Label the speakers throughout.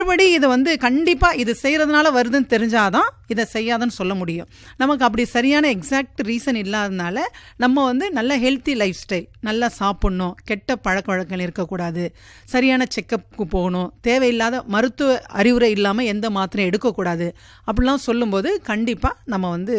Speaker 1: மறுபடி இதை வந்து கண்டிப்பாக இது செய்கிறதுனால வருதுன்னு தெரிஞ்சாதான் இதை செய்யாதுன்னு சொல்ல முடியும் நமக்கு அப்படி சரியான எக்ஸாக்ட் ரீசன் இல்லாததுனால நம்ம வந்து நல்ல ஹெல்த்தி லைஃப் ஸ்டைல் நல்லா சாப்பிட்ணும் கெட்ட பழக்க வழக்கங்கள் இருக்கக்கூடாது சரியான செக்கப்புக்கு போகணும் தேவையில்லாத மருத்துவ அறிவுரை இல்லாமல் எந்த மாத்திரையும் எடுக்கக்கூடாது அப்படிலாம் சொல்லும்போது கண்டிப்பாக நம்ம வந்து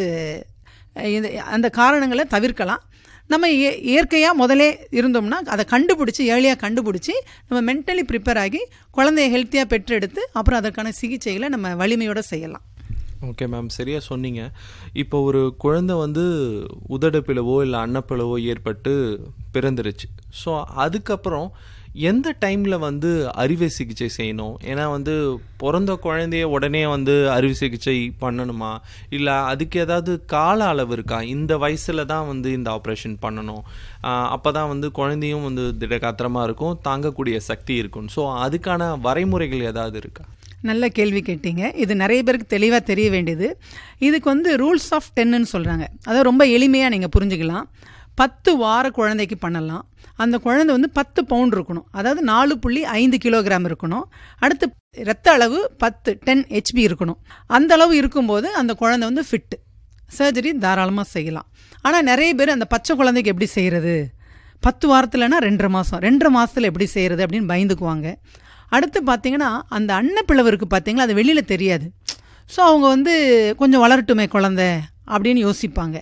Speaker 1: அஹ், இது அந்த காரணங்களை தவிர்க்கலாம் நம்ம இய இயற்கையாக முதலே இருந்தோம்னா அதை கண்டுபிடிச்சி ஏர்லியாக கண்டுபிடிச்சி நம்ம மென்டலி ப்ரிப்பேர் ஆகி குழந்தைய ஹெல்த்தியாக பெற்றெடுத்து அப்புறம் அதற்கான சிகிச்சைகளை நம்ம வலிமையோடு செய்யலாம்
Speaker 2: ஓகே மேம் சரியாக சொன்னீங்க இப்போ ஒரு குழந்தை வந்து உதடு பிளவோ இல்லை அன்னப்பிளவோ ஏற்பட்டு பிறந்துருச்சு ஸோ அதுக்கப்புறம் எந்த டைமில் வந்து அறுவை சிகிச்சை செய்யணும் ஏன்னா வந்து பிறந்த குழந்தைய உடனே வந்து அறுவை சிகிச்சை பண்ணணுமா இல்லை அதுக்கு ஏதாவது கால அளவு இருக்கா இந்த வயசில் தான் வந்து இந்த ஆப்ரேஷன் பண்ணணும் அப்போ தான் வந்து குழந்தையும் வந்து திடகாத்திரமாக இருக்கும் தாங்கக்கூடிய சக்தி இருக்கும் ஸோ அதுக்கான வரைமுறைகள் ஏதாவது இருக்கா
Speaker 1: நல்ல கேள்வி கேட்டீங்க இது நிறைய பேருக்கு தெளிவாக தெரிய வேண்டியது இதுக்கு வந்து ரூல்ஸ் ஆஃப் டென்னு சொல்கிறாங்க அதை ரொம்ப எளிமையாக நீங்கள் புரிஞ்சுக்கலாம் பத்து வார குழந்தைக்கு பண்ணலாம் அந்த குழந்தை வந்து பத்து பவுண்ட் இருக்கணும் அதாவது நாலு புள்ளி ஐந்து கிலோகிராம் இருக்கணும் அடுத்து ரத்த அளவு பத்து டென் ஹெச்பி இருக்கணும் அந்த அளவு இருக்கும்போது அந்த குழந்தை வந்து ஃபிட்டு சர்ஜரி தாராளமாக செய்யலாம் ஆனால் நிறைய பேர் அந்த பச்சை குழந்தைக்கு எப்படி செய்கிறது பத்து வாரத்தில்னா ரெண்டரை மாதம் ரெண்டரை மாதத்தில் எப்படி செய்கிறது அப்படின்னு பயந்துக்குவாங்க அடுத்து பார்த்தீங்கன்னா அந்த அன்னப்பிளவு இருக்குது பார்த்தீங்களா அது வெளியில் தெரியாது ஸோ அவங்க வந்து கொஞ்சம் வளரட்டுமே குழந்தை அப்படின்னு யோசிப்பாங்க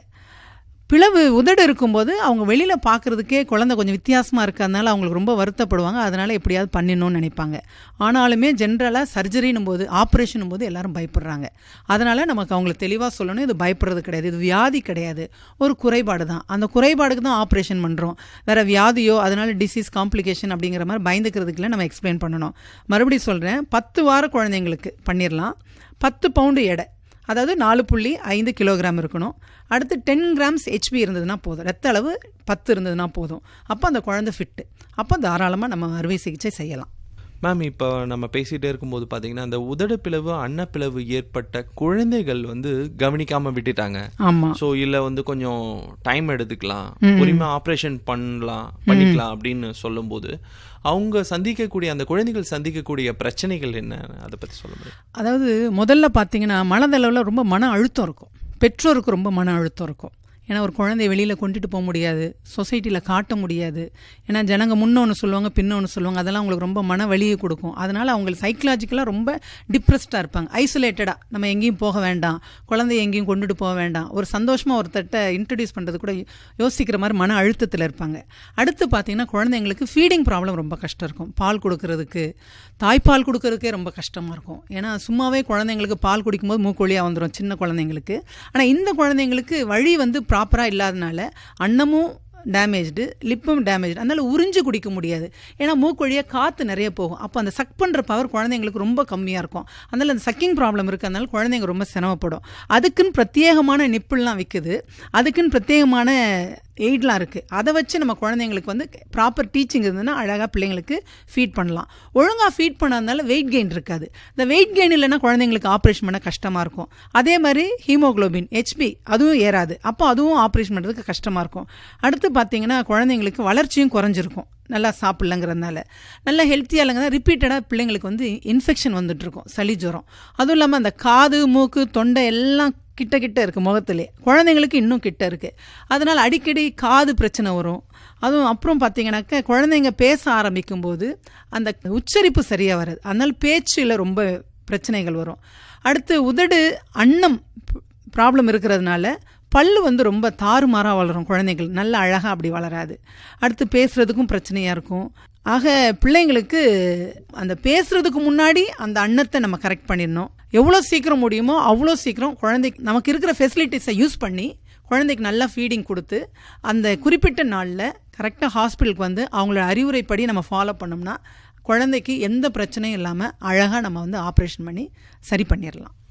Speaker 1: பிளவு உதடு இருக்கும்போது அவங்க வெளியில் பார்க்குறதுக்கே குழந்தை கொஞ்சம் வித்தியாசமாக இருக்கிறதுனால அவங்களுக்கு ரொம்ப வருத்தப்படுவாங்க அதனால் எப்படியாவது பண்ணிடணும்னு நினைப்பாங்க ஆனாலுமே ஜென்ரலாக சர்ஜரினும் போது ஆப்ரேஷனும் போது எல்லாரும் பயப்படுறாங்க அதனால் நமக்கு அவங்களுக்கு தெளிவாக சொல்லணும் இது பயப்படுறது கிடையாது இது வியாதி கிடையாது ஒரு குறைபாடு தான் அந்த குறைபாடுக்கு தான் ஆப்ரேஷன் பண்ணுறோம் வேறு வியாதியோ அதனால் டிசீஸ் காம்ப்ளிகேஷன் அப்படிங்கிற மாதிரி பயந்துக்கிறதுக்குள்ள நம்ம எக்ஸ்பிளைன் பண்ணணும் மறுபடியும் சொல்கிறேன் பத்து வார குழந்தைங்களுக்கு பண்ணிடலாம் பத்து பவுண்டு எடை அதாவது நாலு புள்ளி ஐந்து கிலோகிராம் இருக்கணும் அடுத்து டென் கிராம்ஸ் ஹெச்பி இருந்ததுன்னா போதும் ரத்த அளவு பத்து இருந்ததுன்னா போதும் அப்போ அந்த குழந்தை ஃபிட்டு அப்போ தாராளமாக நம்ம அறுவை சிகிச்சை செய்யலாம்
Speaker 2: மேம் இப்போ நம்ம பேசிகிட்டே இருக்கும்போது பார்த்தீங்கன்னா அந்த உதடு பிளவு அன்னப்பிளவு ஏற்பட்ட குழந்தைகள் வந்து கவனிக்காம விட்டுட்டாங்க
Speaker 1: ஆமாம்
Speaker 2: ஸோ இல்லை வந்து கொஞ்சம் டைம் எடுத்துக்கலாம் பொறுமையாக ஆப்ரேஷன் பண்ணலாம் பண்ணிக்கலாம் அப்படின்னு சொல்லும்போது அவங்க சந்திக்கக்கூடிய அந்த குழந்தைகள் சந்திக்கக்கூடிய பிரச்சனைகள் என்ன அதை பற்றி சொல்ல முடியும்
Speaker 1: அதாவது முதல்ல பார்த்தீங்கன்னா மனதளவில் ரொம்ப மன அழுத்தம் இருக்கும் பெற்றோருக்கு ரொம்ப மன அழுத்தம் இருக்கும் ஏன்னா ஒரு குழந்தைய வெளியில் கொண்டுட்டு போக முடியாது சொசைட்டியில் காட்ட முடியாது ஏன்னா ஜனங்க முன்ன ஒன்று சொல்லுவாங்க பின்ன ஒன்று சொல்லுவாங்க அதெல்லாம் அவங்களுக்கு ரொம்ப மன வலியை கொடுக்கும் அதனால் அவங்களுக்கு சைக்கலாஜிக்கலாக ரொம்ப டிப்ரெஸ்டாக இருப்பாங்க ஐசோலேட்டடாக நம்ம எங்கேயும் போக வேண்டாம் குழந்தைய எங்கேயும் கொண்டுட்டு போக வேண்டாம் ஒரு சந்தோஷமாக ஒருத்தட்ட இன்ட்ரடியூஸ் பண்ணுறது கூட யோசிக்கிற மாதிரி மன அழுத்தத்தில் இருப்பாங்க அடுத்து பார்த்தீங்கன்னா குழந்தைங்களுக்கு ஃபீடிங் ப்ராப்ளம் ரொம்ப கஷ்டம் இருக்கும் பால் கொடுக்கறதுக்கு தாய்ப்பால் கொடுக்கறதுக்கே ரொம்ப கஷ்டமாக இருக்கும் ஏன்னா சும்மாவே குழந்தைங்களுக்கு பால் குடிக்கும்போது மூக்கொழியாக வந்துடும் சின்ன குழந்தைங்களுக்கு ஆனால் இந்த குழந்தைங்களுக்கு வழி வந்து ப்ராப்பராக இல்லாதனால அன்னமும் டேமேஜ்டு லிப்பும் டேமேஜ் அதனால் உறிஞ்சு குடிக்க முடியாது ஏன்னா மூக்கொழியாக காற்று நிறைய போகும் அப்போ அந்த சக் பண்ணுற பவர் குழந்தைங்களுக்கு ரொம்ப கம்மியாக இருக்கும் அதனால் அந்த சக்கிங் ப்ராப்ளம் இருக்கிறதுனால குழந்தைங்க ரொம்ப சிரமப்படும் அதுக்குன்னு பிரத்யேகமான நிப்புல்லாம் விற்குது அதுக்குன்னு பிரத்யேகமான எய்ட்லாம் இருக்குது அதை வச்சு நம்ம குழந்தைங்களுக்கு வந்து ப்ராப்பர் டீச்சிங் இருந்ததுன்னா அழகாக பிள்ளைங்களுக்கு ஃபீட் பண்ணலாம் ஒழுங்காக ஃபீட் பண்ணாதனால வெயிட் கெயின் இருக்காது இந்த வெயிட் கெயின் இல்லைன்னா குழந்தைங்களுக்கு ஆப்ரேஷன் பண்ண கஷ்டமாக இருக்கும் அதே மாதிரி ஹீமோக்ளோபின் ஹெச்பி அதுவும் ஏறாது அப்போ அதுவும் ஆப்ரேஷன் பண்ணுறதுக்கு கஷ்டமாக இருக்கும் அடுத்து பார்த்தீங்கன்னா குழந்தைங்களுக்கு வளர்ச்சியும் குறைஞ்சிருக்கும் நல்லா சாப்பிட்லங்கிறதுனால நல்லா ஹெல்த்தியாக இல்லைங்க ரிப்பீட்டடாக பிள்ளைங்களுக்கு வந்து இன்ஃபெக்ஷன் வந்துட்டுருக்கும் சளி ஜுரம் அதுவும் இல்லாமல் அந்த காது மூக்கு தொண்டை எல்லாம் கிட்ட கிட்ட இருக்குது முகத்திலே குழந்தைங்களுக்கு இன்னும் கிட்ட இருக்குது அதனால் அடிக்கடி காது பிரச்சனை வரும் அதுவும் அப்புறம் பார்த்தீங்கன்னாக்க குழந்தைங்க பேச ஆரம்பிக்கும் போது அந்த உச்சரிப்பு சரியாக வராது அதனால் பேச்சில் ரொம்ப பிரச்சனைகள் வரும் அடுத்து உதடு அன்னம் ப்ராப்ளம் இருக்கிறதுனால பல்லு வந்து ரொம்ப தாறுமாறாக வளரும் குழந்தைகள் நல்ல அழகாக அப்படி வளராது அடுத்து பேசுகிறதுக்கும் பிரச்சனையாக இருக்கும் ஆக பிள்ளைங்களுக்கு அந்த பேசுகிறதுக்கு முன்னாடி அந்த அன்னத்தை நம்ம கரெக்ட் பண்ணிடணும் எவ்வளோ சீக்கிரம் முடியுமோ அவ்வளோ சீக்கிரம் குழந்தைக்கு நமக்கு இருக்கிற ஃபெசிலிட்டிஸை யூஸ் பண்ணி குழந்தைக்கு நல்லா ஃபீடிங் கொடுத்து அந்த குறிப்பிட்ட நாளில் கரெக்டாக ஹாஸ்பிட்டலுக்கு வந்து அவங்களோட அறிவுரைப்படி நம்ம ஃபாலோ பண்ணோம்னா குழந்தைக்கு எந்த பிரச்சனையும் இல்லாமல் அழகாக நம்ம வந்து ஆப்ரேஷன் பண்ணி சரி பண்ணிடலாம்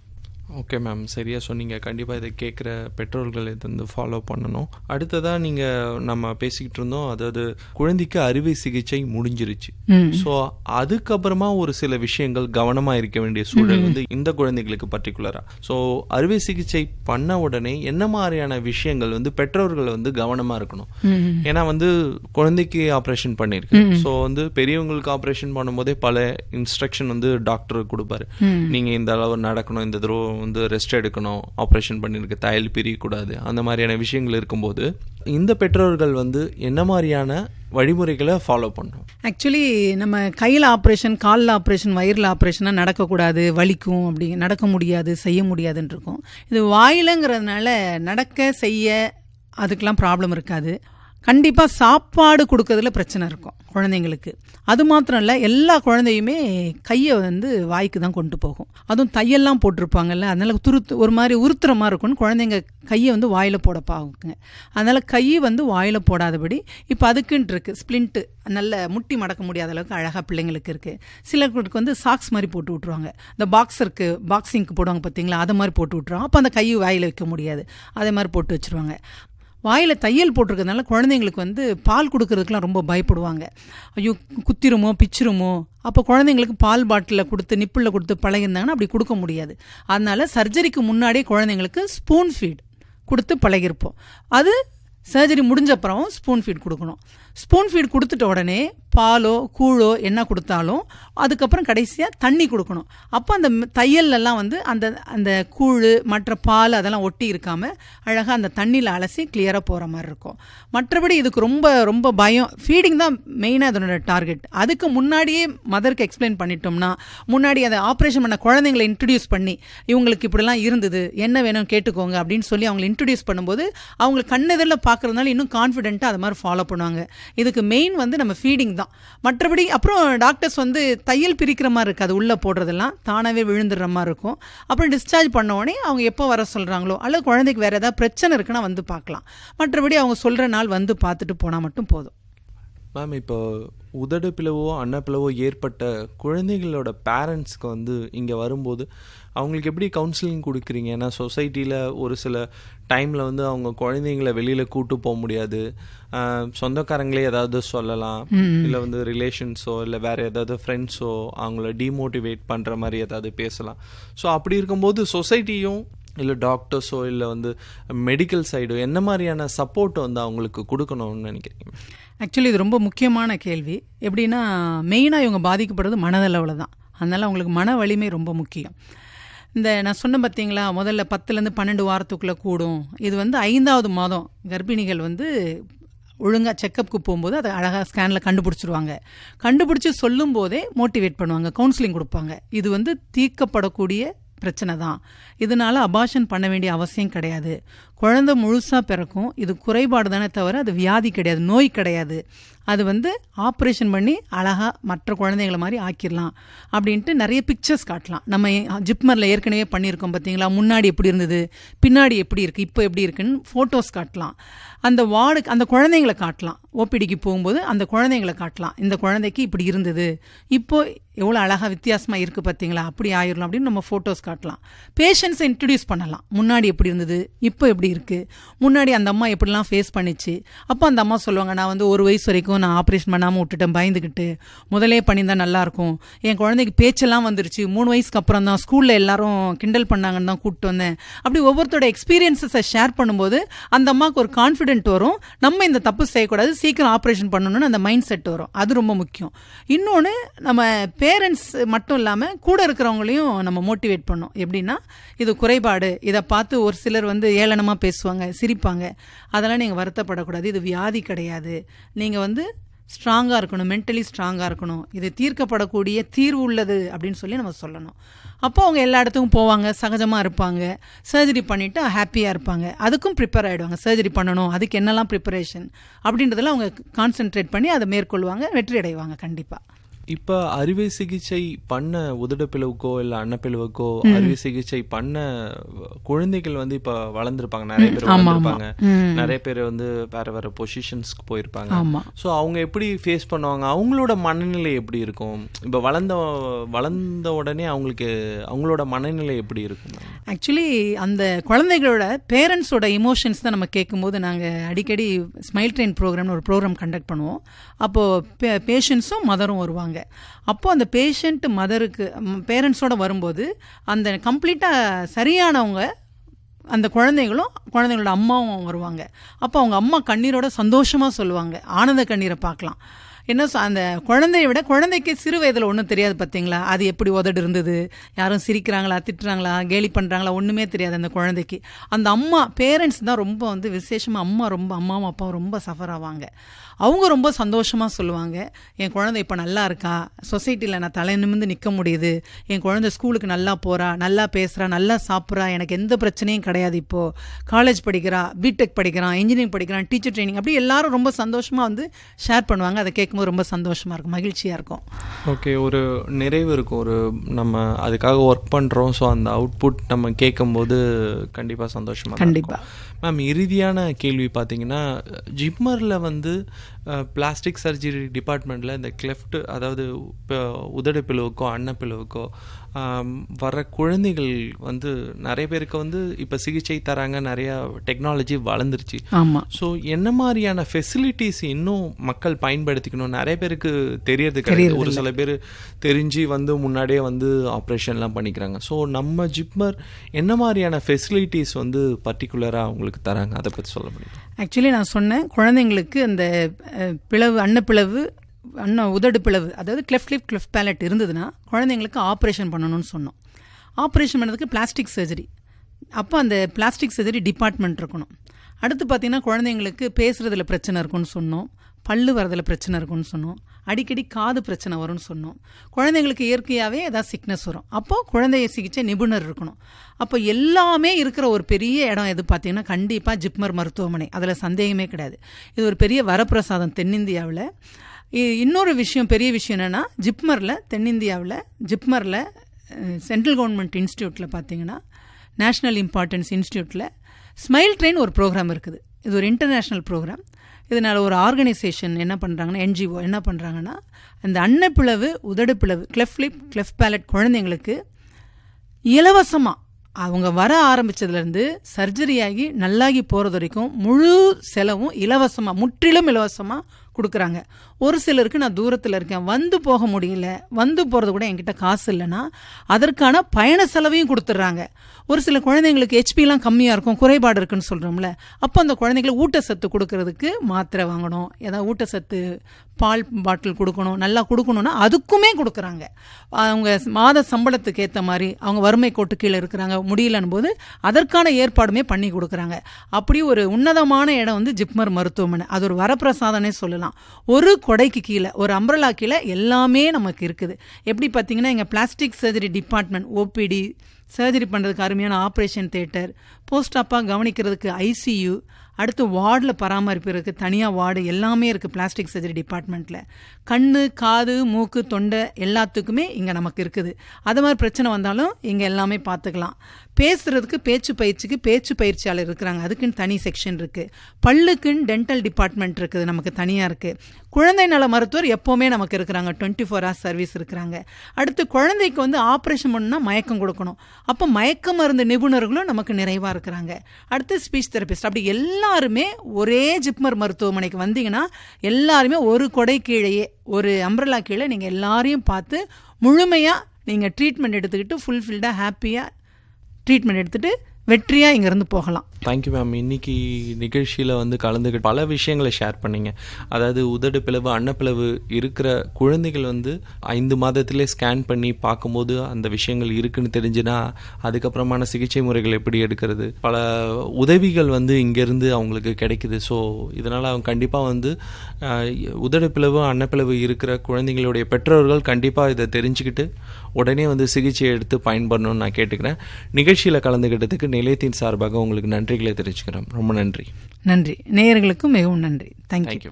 Speaker 2: ஓகே மேம் சரியாக சொன்னீங்க கண்டிப்பாக இதை கேட்குற பெற்றோர்கள் இதை வந்து ஃபாலோ பண்ணணும் அடுத்ததாக நீங்கள் நம்ம பேசிக்கிட்டு இருந்தோம் அதாவது குழந்தைக்கு அறுவை சிகிச்சை முடிஞ்சிருச்சு
Speaker 1: ம்
Speaker 2: ஸோ அதுக்கப்புறமா ஒரு சில விஷயங்கள் கவனமாக இருக்க வேண்டிய சூழல் வந்து இந்த குழந்தைகளுக்கு பர்டிகுலராக ஸோ அறுவை சிகிச்சை பண்ண உடனே என்ன மாதிரியான விஷயங்கள் வந்து பெற்றோர்கள் வந்து கவனமாக இருக்கணும்
Speaker 1: ம்
Speaker 2: ஏன்னா வந்து குழந்தைக்கு ஆப்ரேஷன் பண்ணிருக்கு ஸோ வந்து பெரியவங்களுக்கு ஆப்ரேஷன் பண்ணும்போதே பல இன்ஸ்ட்ரக்ஷன் வந்து டாக்டர் கொடுப்பாரு
Speaker 1: ம்.
Speaker 2: நீங்க இந்த அளவு நடக்கணும் இந்த தடவை வந்து ரெஸ்ட் எடுக்கணும் ஆப்ரேஷன் பண்ணிருக்கு தையல் பிரியக்கூடாது அந்த மாதிரியான விஷயங்கள் இருக்கும்போது இந்த பெற்றோர்கள் வந்து என்ன மாதிரியான வழிமுறைகளை ஃபாலோ பண்ணணும்
Speaker 1: ஆக்சுவலி நம்ம கையில் ஆப்ரேஷன் காலில் ஆப்ரேஷன் வயிறில் ஆப்ரேஷனாக நடக்கக்கூடாது வலிக்கும் அப்படி நடக்க முடியாது செய்ய முடியாதுன்னு இருக்கும் இது வாயிலங்கிறதுனால நடக்க செய்ய அதுக்கெலாம் ப்ராப்ளம் இருக்காது கண்டிப்பாக சாப்பாடு கொடுக்கறதுல பிரச்சனை இருக்கும் குழந்தைங்களுக்கு அது மாத்திரம் இல்லை எல்லா குழந்தையுமே கையை வந்து வாய்க்கு தான் கொண்டு போகும் அதுவும் தையெல்லாம் போட்டிருப்பாங்கல்ல அதனால துருத்து ஒரு மாதிரி உறுத்துற மாதிரி இருக்கும்னு குழந்தைங்க கையை வந்து வாயில் போட பாக்குங்க அதனால கை வந்து வாயில் போடாதபடி இப்போ அதுக்குன்ட்டு இருக்கு ஸ்ப்ளிண்ட்டு நல்ல முட்டி மடக்க முடியாத அளவுக்கு அழகாக பிள்ளைங்களுக்கு இருக்கு சிலருக்கு வந்து சாக்ஸ் மாதிரி போட்டு விட்ருவாங்க இந்த பாக்ஸருக்கு பாக்ஸிங்க்கு போடுவாங்க பார்த்தீங்களா அதை மாதிரி போட்டு விட்ருவாங்க அப்போ அந்த கையை வாயில் வைக்க முடியாது அதே மாதிரி போட்டு வச்சிருவாங்க வாயில் தையல் போட்டிருக்கிறதுனால குழந்தைங்களுக்கு வந்து பால் கொடுக்கறதுக்குலாம் ரொம்ப பயப்படுவாங்க ஐயோ குத்திருமோ பிச்சிருமோ அப்போ குழந்தைங்களுக்கு பால் பாட்டிலில் கொடுத்து நிப்பிளில் கொடுத்து பழகிருந்தாங்கன்னா அப்படி கொடுக்க முடியாது அதனால சர்ஜரிக்கு முன்னாடியே குழந்தைங்களுக்கு ஸ்பூன் ஃபீட் கொடுத்து பழகிருப்போம் அது சர்ஜரி முடிஞ்ச அப்புறம் ஸ்பூன் ஃபீட் கொடுக்கணும் ஸ்பூன் ஃபீட் கொடுத்துட்ட உடனே பாலோ கூழோ என்ன கொடுத்தாலும் அதுக்கப்புறம் கடைசியாக தண்ணி கொடுக்கணும் அப்போ அந்த ம்- தையல்லலாம் வந்து அந்த அந்த கூழ் மற்ற பால் அதெல்லாம் ஒட்டி இருக்காம அழகாக அந்த தண்ணியில் அலசி கிளியராக போகிற மாதிரி இருக்கும் மற்றபடி இதுக்கு ரொம்ப ரொம்ப பயம் ஃபீடிங் தான் மெயினாக அதனோட டார்கெட் அதுக்கு முன்னாடியே மதருக்கு எக்ஸ்பிளைன் பண்ணிட்டோம்னா முன்னாடி அதை ஆப்ரேஷன் பண்ண குழந்தைங்களை இன்ட்ரடியூஸ் பண்ணி இவங்களுக்கு இப்படிலாம் இருந்தது என்ன வேணும் கேட்டுக்கோங்க அப்படின்னு சொல்லி அவங்களை இன்ட்ரடியூஸ் பண்ணும்போது அவங்க கண்ணெதிரில் பார்க்கறதுனால இன்னும் கான்ஃபிடென்ட்டாக அது மாதிரி ஃபாலோ பண்ணுவாங்க இதுக்கு மெயின் வந்து நம்ம ஃபீடிங் தான் மற்றபடி அப்புறம் டாக்டர்ஸ் வந்து தையல் பிரிக்கிற மாதிரி இருக்காது உள்ளே போடுறதெல்லாம் தானாகவே விழுந்துடுற மாதிரி இருக்கும் அப்புறம் டிஸ்சார்ஜ் பண்ண உடனே அவங்க எப்போ வர சொல்கிறாங்களோ அல்லது குழந்தைக்கு வேறு ஏதாவது பிரச்சனை இருக்குன்னா வந்து பார்க்கலாம் மற்றபடி அவங்க சொல்கிற நாள் வந்து பார்த்துட்டு போனால் மட்டும் போதும்
Speaker 2: மேம் இப்போ உதடு பிளவோ அன்னப்பிளவோ ஏற்பட்ட குழந்தைகளோட பேரண்ட்ஸ்க்கு வந்து இங்கே வரும்போது அவங்களுக்கு எப்படி கவுன்சிலிங் கொடுக்குறீங்க ஏன்னா சொசைட்டியில் ஒரு சில டைமில் வந்து அவங்க குழந்தைங்கள வெளியில் கூட்டு போக முடியாது ஆஹ் சொந்தக்காரங்களே ஏதாவது சொல்லலாம் இல்லை வந்து ரிலேஷன்ஸோ இல்லை வேற ஏதாவது ஃப்ரெண்ட்ஸோ அவங்கள டிமோட்டிவேட் பண்ணுற மாதிரி ஏதாவது பேசலாம் ஸோ அப்படி இருக்கும்போது சொசைட்டியும் இல்லை டாக்டர்ஸோ இல்லை வந்து மெடிக்கல் சைடோ என்ன மாதிரியான சப்போர்ட் வந்து அவங்களுக்கு கொடுக்கணும்னு நினைக்கிறீங்க
Speaker 1: ஆக்சுவலி இது ரொம்ப முக்கியமான கேள்வி எப்படின்னா மெயினாக இவங்க பாதிக்கப்படுறது மனதளவில் தான் அதனால் அவங்களுக்கு மன வலிமை ரொம்ப முக்கியம் இந்த நான் சொன்ன பார்த்தீங்களா முதல்ல பத்துலேருந்து பன்னெண்டு வாரத்துக்குள்ளே கூடும் இது வந்து ஐந்தாவது மாதம் கர்ப்பிணிகள் வந்து ஒழுங்காக செக்கப்புக்கு போகும்போது அதை அழகாக ஸ்கேனில் கண்டுபிடிச்சிருவாங்க கண்டுபிடிச்சி சொல்லும் போதே மோட்டிவேட் பண்ணுவாங்க கவுன்சிலிங் கொடுப்பாங்க இது வந்து தீர்க்கப்படக்கூடிய பிரச்சனை தான் இதனால அபாஷன் பண்ண வேண்டிய அவசியம் கிடையாது குழந்தை முழுசாக பிறக்கும் இது குறைபாடு தானே தவிர அது வியாதி கிடையாது நோய் கிடையாது அது வந்து ஆப்ரேஷன் பண்ணி அழகாக மற்ற குழந்தைங்களை மாதிரி ஆக்கிடலாம் அப்படின்ட்டு நிறைய பிக்சர்ஸ் காட்டலாம் நம்ம ஜிப்மரில் ஏற்கனவே பண்ணியிருக்கோம் பார்த்தீங்களா முன்னாடி எப்படி இருந்தது பின்னாடி எப்படி இருக்குது இப்போ எப்படி இருக்குன்னு ஃபோட்டோஸ் காட்டலாம் அந்த வார்டுக்கு அந்த குழந்தைங்களை காட்டலாம் ஓபிடிக்கு போகும்போது அந்த குழந்தைங்களை காட்டலாம் இந்த குழந்தைக்கு இப்படி இருந்தது இப்போ எவ்வளோ அழகாக வித்தியாசமாக இருக்குது பார்த்தீங்களா அப்படி ஆயிரலாம் அப்படின்னு நம்ம ஃபோட்டோஸ் காட்டலாம் பேஷண்ட்ஸை இன்ட்ரடியூஸ் பண்ணலாம் முன்னாடி எப்படி இருந்தது இப்போ எப்படி இருக்குது முன்னாடி அந்த அம்மா எப்படிலாம் ஃபேஸ் பண்ணிச்சு அப்போ அந்த அம்மா சொல்லுவாங்க நான் வந்து ஒரு வயசு வரைக்கும் நான் ஆப்ரேஷன் பண்ணாமல் விட்டுட்டேன் பயந்துக்கிட்டு முதலே பண்ணியிருந்தா நல்லாயிருக்கும் என் குழந்தைக்கு பேச்செல்லாம் வந்துருச்சு மூணு வயசுக்கு அப்புறம் தான் ஸ்கூலில் எல்லாரும் கிண்டல் பண்ணாங்கன்னு தான் கூப்பிட்டு வந்தேன் அப்படி ஒவ்வொருத்தரோட எக்ஸ்பீரியன்ஸஸை ஷேர் பண்ணும்போது அந்த அம்மாவுக்கு ஒரு கான்ஃபிடென்ட் வரும் நம்ம இந்த தப்பு செய்யக்கூடாது சீக்கிரம் ஆப்ரேஷன் பண்ணணும்னு அந்த மைண்ட் செட் வரும் அது ரொம்ப முக்கியம் இன்னொன்று நம்ம பேரண்ட்ஸ் மட்டும் இல்லாமல் கூட இருக்கிறவங்களையும் நம்ம மோட்டிவேட் பண்ணோம் எப்படின்னா இது குறைபாடு இதை பார்த்து ஒரு சிலர் வந்து ஏளனமாக பேசுவாங்க சிரிப்பாங்க அதெல்லாம் நீங்கள் வருத்தப்படக்கூடாது இது வியாதி கிடையாது நீங்கள் வந்து ஸ்ட்ராங்காக இருக்கணும் மென்டலி ஸ்ட்ராங்காக இருக்கணும் இது தீர்க்கப்படக்கூடிய தீர்வு உள்ளது அப்படின்னு சொல்லி நம்ம சொல்லணும் அப்போ அவங்க எல்லா இடத்துக்கும் போவாங்க சகஜமாக இருப்பாங்க சர்ஜரி பண்ணிவிட்டு ஹாப்பியாக இருப்பாங்க அதுக்கும் ப்ரிப்பேர் ஆகிடுவாங்க சர்ஜரி பண்ணணும் அதுக்கு என்னெல்லாம் ப்ரிப்பரேஷன் அப்படின்றதெல்லாம் அவங்க கான்சென்ட்ரேட் பண்ணி அதை மேற்கொள்வாங்க வெற்றி அடைவாங்க கண்டிப்பாக
Speaker 2: இப்போ அறுவை சிகிச்சை பண்ண உதடப்பிளவுக்கோ இல்லை அன்னப்பிளவுக்கோ அறுவை சிகிச்சை பண்ண குழந்தைகள் வந்து இப்போ வளர்ந்துருப்பாங்க நிறைய பேர் வளர்ந்துருப்பாங்க நிறைய பேர் வந்து வேற வேற பொசிஷன்ஸ்க்கு போயிருப்பாங்க
Speaker 1: ஆமாம்
Speaker 2: ஸோ அவங்க எப்படி ஃபேஸ் பண்ணுவாங்க அவங்களோட மனநிலை எப்படி இருக்கும் இப்போ வளர்ந்த வளர்ந்த உடனே அவங்களுக்கு அவங்களோட மனநிலை எப்படி இருக்கும்
Speaker 1: ஆக்சுவலி அந்த குழந்தைகளோட பேரண்ட்ஸோட இமோஷன்ஸ் தான் நம்ம கேட்கும்போது நாங்கள் அடிக்கடி ஸ்மைல் ட்ரெயின் ப்ரோக்ராம்னு ஒரு ப்ரோக்ராம் கண்டக்ட் பண்ணுவோம் அப்போது பேஷண்ட்ஸும் மதரும் வருவாங்க அப்போது அந்த பேஷண்ட் மதருக்கு பேரண்ட்ஸோட வரும்போது அந்த கம்ப்ளீட்டாக சரியானவங்க அந்த குழந்தைகளும் குழந்தைங்களோட அம்மாவும் வருவாங்க அப்போ அவங்க அம்மா கண்ணீரோட சந்தோஷமாக சொல்லுவாங்க ஆனந்த கண்ணீரை பார்க்கலாம் என்ன சொ- அந்த குழந்தைய விட குழந்தைக்கு சிறு வயதில் ஒன்றும் தெரியாது பார்த்தீங்களா அது எப்படி உதடு இருந்தது யாரும் சிரிக்கிறாங்களா திட்டுறாங்களா கேலி பண்ணுறாங்களா ஒன்றுமே தெரியாது அந்த குழந்தைக்கு அந்த அம்மா பேரண்ட்ஸ் தான் ரொம்ப வந்து விசேஷமாக அம்மா ரொம்ப அம்மாவும் அப்பாவும் ரொம்ப சஃபர் ஆவாங்க அவங்க ரொம்ப சந்தோஷமாக சொல்லுவாங்க என் குழந்தை இப்போ நல்லா இருக்கா சொசைட்டியில் நான் தலை நிமிர்ந்து நிற்க முடியுது என் குழந்தை ஸ்கூலுக்கு நல்லா போகிறா நல்லா பேசுகிறா நல்லா சாப்பிட்றா எனக்கு எந்த பிரச்சனையும் கிடையாது இப்போது காலேஜ் படிக்கிறா பிடெக் படிக்கிறான் இன்ஜினியரிங் படிக்கிறான் டீச்சர் ட்ரைனிங் அப்படி எல்லாரும் ரொம்ப சந்தோஷமாக வந்து ஷேர் பண்ணுவாங்க அதை கேட்கும்போது ரொம்ப சந்தோஷமாக இருக்கும் மகிழ்ச்சியாக இருக்கும்
Speaker 2: ஓகே ஒரு நிறைவு இருக்கும் ஒரு நம்ம அதுக்காக ஒர்க் பண்ணுறோம் ஸோ அந்த அவுட்புட் நம்ம கேட்கும்போது கண்டிப்பாக சந்தோஷமாக
Speaker 1: கண்டிப்பா.
Speaker 2: மேம் இறுதியான கேள்வி பார்த்தீங்கன்னா ஜிப்மரில் வந்து பிளாஸ்டிக் சர்ஜரி டிபார்ட்மெண்ட்டில் இந்த கிளெஃப்ட் அதாவது இப்போ உதடு பிளவுக்கோ அன்னப்பிளவுக்கோ ஆம், வர குழந்தைகள் வந்து நிறைய பேருக்கு வந்து இப்போ சிகிச்சை தராங்க நிறையா டெக்னாலஜி வளர்ந்துருச்சு
Speaker 1: ஆமாம்
Speaker 2: ஸோ என்ன மாதிரியான ஃபெசிலிட்டிஸ் இன்னும் மக்கள் பயன்படுத்திக்கணும் நிறைய பேருக்கு தெரியறது கிடையாது ஒரு சில பேர் தெரிஞ்சு வந்து முன்னாடியே வந்து ஆப்ரேஷன்லாம் பண்ணிக்கிறாங்க ஸோ நம்ம ஜிப்மர் என்ன மாதிரியான ஃபெசிலிட்டிஸ் வந்து பர்டிகுலராக அவங்களுக்கு தராங்க அதை பற்றி சொல்ல முடியும்
Speaker 1: ஆக்சுவலி நான் சொன்னேன் குழந்தைங்களுக்கு அந்த அஹ், பிளவு அன்னப்பிளவு அன்ன உதடு பிளவு அதாவது கிளெஃப்ட் லிப் கிளெஃப்ட் பேலட் இருந்ததுன்னா குழந்தைங்களுக்கு ஆப்ரேஷன் பண்ணணும்னு சொன்னோம் ஆப்ரேஷன் பண்ணதுக்கு பிளாஸ்டிக் சர்ஜரி அப்போ அந்த பிளாஸ்டிக் சர்ஜரி டிபார்ட்மெண்ட் இருக்கணும் அடுத்து பார்த்தீங்கன்னா குழந்தைங்களுக்கு பேசுறதுல பிரச்சனை இருக்கும்னு சொன்னோம் பல்லு வரதுல பிரச்சனை இருக்கும்னு சொன்னோம் அடிக்கடி காது பிரச்சனை வரும்னு சொன்னோம் குழந்தைங்களுக்கு இயற்கையாகவே ஏதாவது சிக்னஸ் வரும் அப்போது குழந்தைய சிகிச்சை நிபுணர் இருக்கணும் அப்போ எல்லாமே இருக்கிற ஒரு பெரிய இடம் எது பார்த்தீங்கன்னா கண்டிப்பாக ஜிப்மர் மருத்துவமனை அதில் சந்தேகமே கிடையாது இது ஒரு பெரிய வரப்பிரசாதம் தென்னிந்தியாவில் இ- இன்னொரு விஷயம் பெரிய விஷயம் என்னென்னா ஜிப்மரில் தென்னிந்தியாவில் ஜிப்மரில் சென்ட்ரல் கவர்மெண்ட் இன்ஸ்டியூட்டில் பார்த்தீங்கன்னா நேஷ்னல் இம்பார்ட்டன்ஸ் இன்ஸ்டியூட்டில் ஸ்மைல் ட்ரெயின் ஒரு ப்ரோக்ராம் இருக்குது இது ஒரு இன்டர்நேஷ்னல் ப்ரோக்ராம் இதனால் ஒரு ஆர்கனைசேஷன் என்ன பண்ணுறாங்கன்னா என்ஜிஓ என்ன பண்ணுறாங்கன்னா அந்த அன்னப்பிளவு உதடு பிளவு கிளெஃப்லிப் கிளெஃப் பேலட் குழந்தைங்களுக்கு இலவசமாக அவங்க வர ஆரம்பிச்சதுலேருந்து சர்ஜரி ஆகி நல்லாகி போகிறது வரைக்கும் முழு செலவும் இலவசமாக முற்றிலும் இலவசமாக கொடுக்குறாங்க ஒரு சிலருக்கு நான் தூரத்தில் இருக்கேன் வந்து போக முடியல வந்து போகிறது கூட என்கிட்ட காசு இல்லைன்னா அதற்கான பயண செலவையும் கொடுத்துட்றாங்க ஒரு சில குழந்தைங்களுக்கு ஹெச்பிலாம் கம்மியாக இருக்கும் குறைபாடு இருக்குன்னு சொல்கிறோம்ல அப்போ அந்த குழந்தைங்களுக்கு ஊட்டச்சத்து கொடுக்கறதுக்கு மாத்திரை வாங்கணும் ஏதாவது ஊட்டச்சத்து பால் பாட்டில் கொடுக்கணும் நல்லா கொடுக்கணும்னா அதுக்குமே கொடுக்குறாங்க அவங்க மாத சம்பளத்துக்கு ஏற்ற மாதிரி அவங்க வறுமை கோட்டு கீழே இருக்கிறாங்க முடியலன்னு போது அதற்கான ஏற்பாடுமே பண்ணி கொடுக்குறாங்க அப்படி ஒரு உன்னதமான இடம் வந்து ஜிப்மர் மருத்துவமனை அது ஒரு வரப்பிரசாதனே சொல்லலாம் ஒரு கொடைக்கு கீழே ஒரு அம்ரலா கீழே எல்லாமே நமக்கு இருக்குது எப்படி பார்த்தீங்கன்னா எங்கள் plastic surgery department OPD surgery பண்ணுறதுக்கு அருமையான ஆப்ரேஷன் தேட்டர் போஸ்ட் அப்பாக கவனிக்கிறதுக்கு ஐசியூ அடுத்து வார்டில் பராமரிப்பதற்கு தனியாக வார்டு எல்லாமே இருக்குது பிளாஸ்டிக் சர்ஜரி டிபார்ட்மெண்ட்டில் கண்ணு காது மூக்கு தொண்டை எல்லாத்துக்குமே இங்கே நமக்கு இருக்குது அது மாதிரி பிரச்சனை வந்தாலும் இங்கே எல்லாமே பார்த்துக்கலாம் பேசுறதுக்கு பேச்சு பயிற்சிக்கு பேச்சு பயிற்சியாளர் இருக்கிறாங்க அதுக்குன்னு தனி செக்ஷன் இருக்குது பல்லுக்குன்னு டென்டல் டிபார்ட்மெண்ட் இருக்குது நமக்கு தனியாக இருக்குது குழந்தை நல மருத்துவர் எப்போவுமே நமக்கு இருக்கிறாங்க டுவெண்ட்டி ஃபோர் ஹவர்ஸ் சர்வீஸ் இருக்கிறாங்க அடுத்து குழந்தைக்கு வந்து ஆப்ரேஷன் பண்ணால் மயக்கம் கொடுக்கணும் அப்போ மயக்க மருந்து நிபுணர்களும் நமக்கு நிறைவாக இருக்கிறாங்க அடுத்து ஸ்பீச் தெரபிஸ்ட் அப்படி எல்லாருமே ஒரே ஜிப்மர் மருத்துவமனைக்கு வந்தீங்கன்னா எல்லாருமே ஒரு கொடை கீழேயே ஒரு அம்ரலா கீழே நீங்கள் எல்லாரையும் பார்த்து முழுமையாக நீங்கள் ட்ரீட்மெண்ட் எடுத்துக்கிட்டு ஃபுல்ஃபில்டாக ஹாப்பியாக ட்ரீட்மெண்ட் எடுத்துகிட்டு வெற்றியாக இங்கேருந்து போகலாம்
Speaker 2: தேங்க்யூ மேம் இன்னைக்கு நிகழ்ச்சியில் வந்து கலந்துக்கிட்டு பல விஷயங்களை ஷேர் பண்ணீங்க அதாவது உதடு பிளவு அன்னப்பிளவு இருக்கிற குழந்தைகள் வந்து ஐந்து மாதத்திலே ஸ்கேன் பண்ணி பார்க்கும்போது அந்த விஷயங்கள் இருக்குன்னு தெரிஞ்சுனா அதுக்கப்புறமான சிகிச்சை முறைகள் எப்படி எடுக்கிறது பல உதவிகள் வந்து இங்கேருந்து அவங்களுக்கு கிடைக்குது ஸோ இதனால் அவங்க கண்டிப்பாக வந்து அஹ், உதடு பிளவு அன்னப்பிளவு இருக்கிற குழந்தைங்களுடைய பெற்றோர்கள் கண்டிப்பாக இதை தெரிஞ்சுக்கிட்டு உடனே வந்து சிகிச்சை எடுத்து பயன்படணும்னு நான் கேட்டுக்கிறேன் நிகழ்ச்சியில் கலந்துக்கிட்டதுக்கு நிலையத்தின் சார்பாக உங்களுக்கு நன்றிகளை தெரிவிச்சுக்கிறேன் ரொம்ப நன்றி
Speaker 1: நன்றி நேயர்களுக்கும் மிகவும் நன்றி தேங்க்யூ
Speaker 2: தேங்க்யூ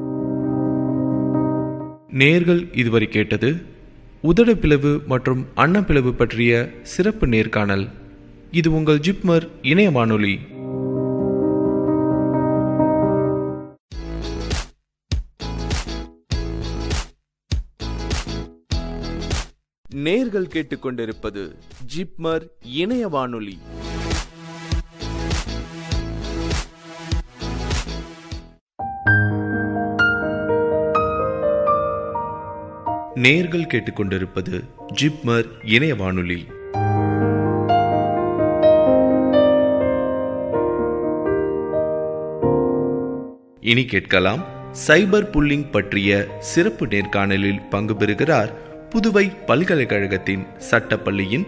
Speaker 2: நேர்கள் இதுவரை கேட்டது உதடப்பிளவு மற்றும் அன்னப்பிளவு பற்றிய சிறப்பு நேர்காணல் இது உங்கள் ஜிப்மர் இணைய வானொலி நேர்கள் நேர்கள் கேட்டுக்கொண்டிருப்பது ஜிப்மர் இணைய வானொலி நேர்கள் கேட்டுக்கொண்டிருப்பது ஜிப்மர் இணைய வானொலி இனி கேட்கலாம் சைபர் புல்லிங் பற்றிய சிறப்பு நேர்காணலில் பங்கு பெறுகிறார் புதுவை பல்கலைக்கழகத்தின் சட்டப்பள்ளியின்